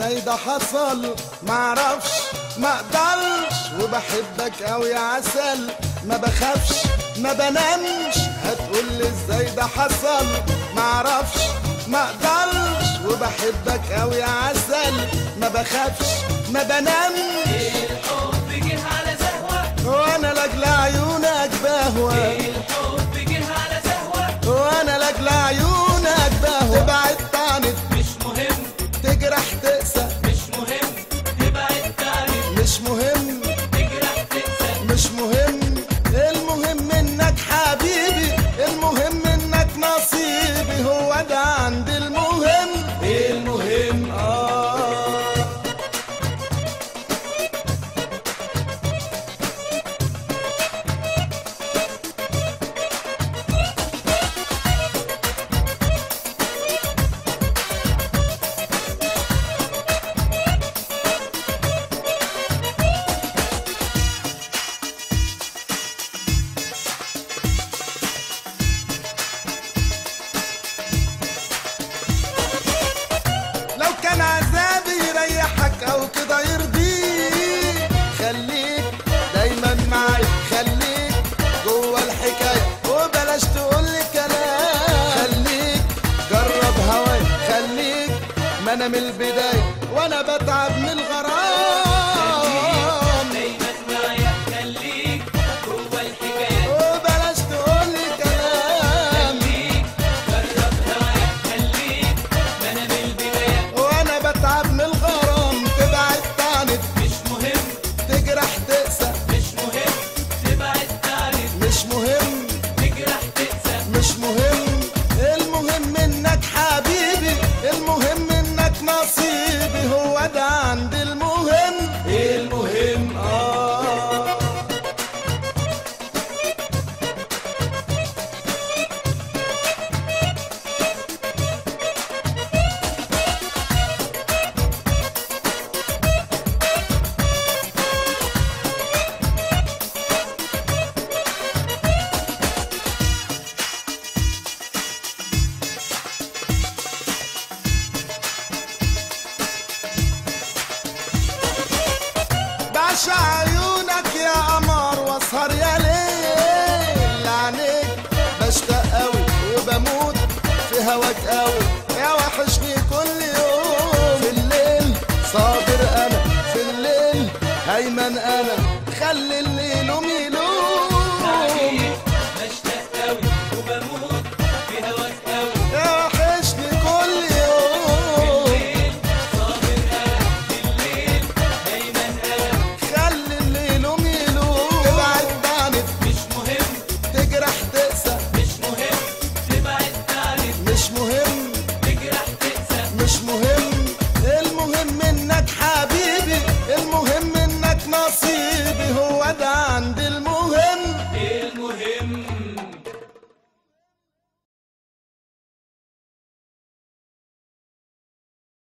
ازاي ده حصل معرفش ما اقدرش وبحبك اوي يا عسل ما بخافش ما بنامش هتقول لي ازاي ده حصل معرفش ما اقدرش وبحبك اوي يا عسل ما بخافش ما بنامش الحب جه على زهوة وانا لاجل عيونك بهوى الحب جه على زهوة وانا لاجل عيونك بهوى تبعد عنك مش مهم تجرح تقسى مش مهم تبعد تاني مش مهم تجرح تنسى مش مهم المهم انك حبيبي المهم انك نصيبي هو ده عندي المهم المهم اه لو كان عذابي يريحك او كده يرضيك خليك دايما معي خليك جوه الحكايه وبلاش تقول لي كلام خليك جرب هواي خليك ما انا من البدايه وانا بتعب من الغرام دايما معايا خليك جوه الحكاية وبلاش تقول لي كلام خليك جرب هوايا خليك ما انا من البداية وانا بتعب من الغرام تبعد عنك مش مهم تجرح تقسى مش مهم تبعد تاني مش مهم تجرح تنسى مش مهم المهم انك حبيبي المهم انك نصيبي هو ده عندي المهم المهم اه بعشق عيونك يا قمر واسهر يا ليل عليك بشتاق قوي وبموت في هواك قوي يا وحشني كل يوم في الليل صابر انا في الليل هيمن انا خلي الليل يلوم عليك بشتاق قوي وبموت في هواك قوي يا وحشني كل يوم الليل صابر انا بالليل دايما انا خلي الليل يلوم تبعد عنك مش مهم تجرح تقسى مش مهم تبعد تاني مش مهم تجرح تنسى مش مهم المهم انك حبيبي المهم انك نصيبي هو ده